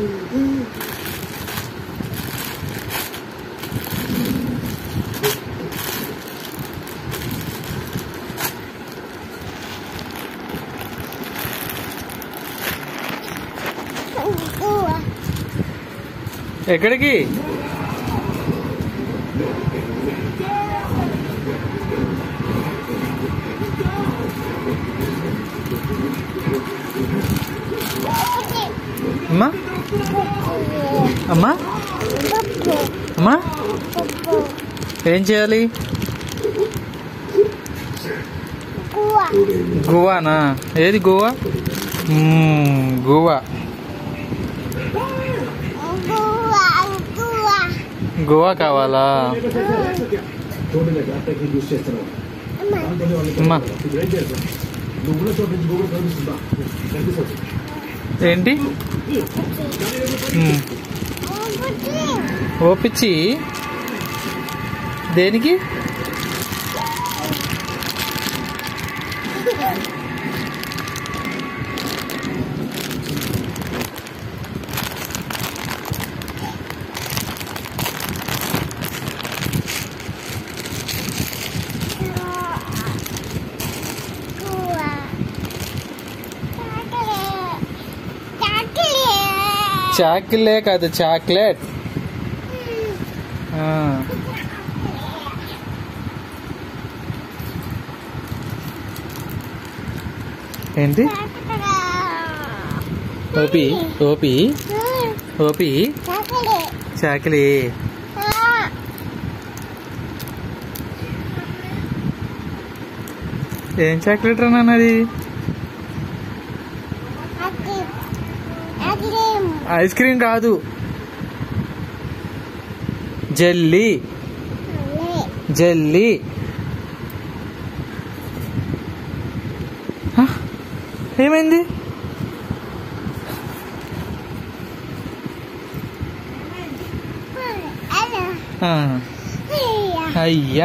ఎక్కడికి అమ్మా అమ్మా అమ్మా ఏం చేయాలి గోవానా ఏది గోవా మ్మ్, గోవా గోవా కావాలా చూడండి జాగ్రత్తగా యూజ్ చేస్తున్నావు అమ్మా ఇప్పుడు ఏం చేస్తావు నువ్వు ఉన్న చోట నుంచి గూగుల్ కనిపిస్తుందా కనిపిస్తుంది ఏంటి మ్మ్. ఓ పిచ్చి దేనికి చాకిలే కాదు చాక్లెట్ ఆ. ఏంటి ఓపి ఓపి ఓపి చాకిలి ఏం చాక్లెట్ రానా అది ఐస్ క్రీమ్ కాదు జెల్లీ జెల్లీ హ? ఏమైంది ఆ, అయ్యా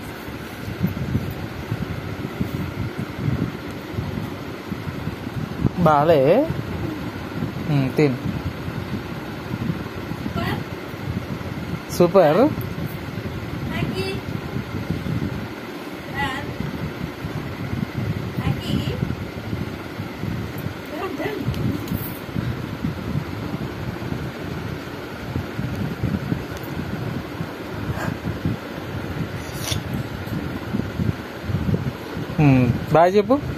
బాలే ఉమ్, తిను super Lagi. Dan. Lagi. Dan, dan. ఉమ్, బాయ్ చెప్పు